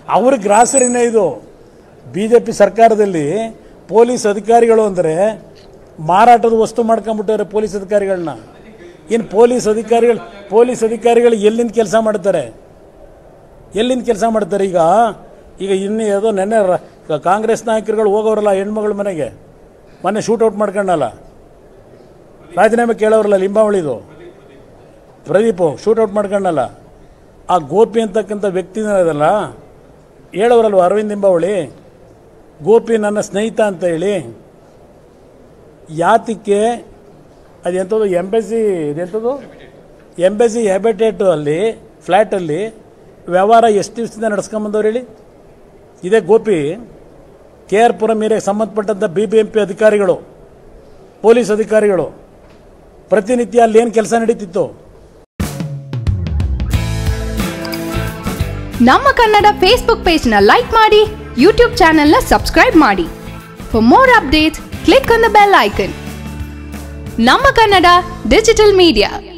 ಅವ್ರ ಗ್ರಾಸರಿನೇ ಇದು ಬಿ ಜೆ ಪಿ ಸರ್ಕಾರದಲ್ಲಿ ಪೊಲೀಸ್ ಅಧಿಕಾರಿಗಳು ಅಂದರೆ ಮಾರಾಟದ ವಸ್ತು ಮಾಡ್ಕೊಂಬಿಟ್ಟವ್ರೆ ಪೊಲೀಸ್ ಅಧಿಕಾರಿಗಳನ್ನ ಇನ್ನು ಪೊಲೀಸ್ ಅಧಿಕಾರಿಗಳು ಪೊಲೀಸ್ ಅಧಿಕಾರಿಗಳು ಎಲ್ಲಿಂದ ಕೆಲಸ ಮಾಡ್ತಾರೆ ಎಲ್ಲಿಂದ ಕೆಲಸ ಮಾಡ್ತಾರೆ ಈಗ ಈಗ ಇನ್ನು ಯಾವುದೋ ನೆನ್ನೆ ರ- ಕಾಂಗ್ರೆಸ್ ನಾಯಕರುಗಳು ಹೋಗೋರಲ್ಲ ಹೆಣ್ಮಗಳ ಮನೆಗೆ ಮೊನ್ನೆ ಶೂಟೌಟ್ ಮಾಡ್ಕೊಂಡಲ್ಲ ರಾಜೀನಾಮೆ ಕೇಳೋರಲ್ಲ ಲಿಂಬಾವಳಿದು ಪ್ರದೀಪು ಶೂಟೌಟ್ ಮಾಡ್ಕೊಂಡಲ್ಲ ಆ ಗೋಪಿ ಅಂತಕ್ಕಂಥ ವ್ಯಕ್ತಿನ ಅದಲ್ಲ ಹೇಳೋರಲ್ವ ಅರವಿಂದ್ ಲಿಂಬಾವಳಿ ಗೋಪಿ ನನ್ನ ಸ್ನೇಹಿತ ಅಂತ ಹೇಳಿ ಯಾತಕ್ಕೆ ಅದೆಂಥದ್ದು ಎಂಬೆಸಿ ಇದೆಂಥದ್ದು ಎಂಬೆಸಿ ಹ್ಯಾಬಿಟೇಟ್ ಅಲ್ಲಿ ಫ್ಲ್ಯಾಟಲ್ಲಿ ವ್ಯವಹಾರ ಎಷ್ಟು ದಿವಸದಿಂದ ನಡ್ಸ್ಕೊಂಬಂದವ್ರು ಹೇಳಿ ಇದೇ ಗೋಪಿ ಕೆ ಆರ್ ಪುರಂ ಏರಿಯಾಗೆ ಸಂಬಂಧಪಟ್ಟಂಥ ಬಿ ಬಿ ಎಂ ಪಿ ಅಧಿಕಾರಿಗಳು ಪೊಲೀಸ್ ಅಧಿಕಾರಿಗಳು ಪ್ರತಿನಿತ್ಯ ಅಲ್ಲಿ ಏನು ಕೆಲಸ ನಡೀತಿತ್ತು ನಮ್ಮ ಕನ್ನಡ ಫೇಸ್ಬುಕ್ ಪೇಜ್ನ ಲೈಕ್ ಮಾಡಿ ಯೂಟ್ಯೂಬ್ ಚಾನೆಲ್ನ ಸಬ್ಸ್ಕ್ರೈಬ್ ಮಾಡಿ for more updates click on the bell icon ನಮ್ಮ ಕನ್ನಡ ಡಿಜಿಟಲ್ ಮೀಡಿಯಾ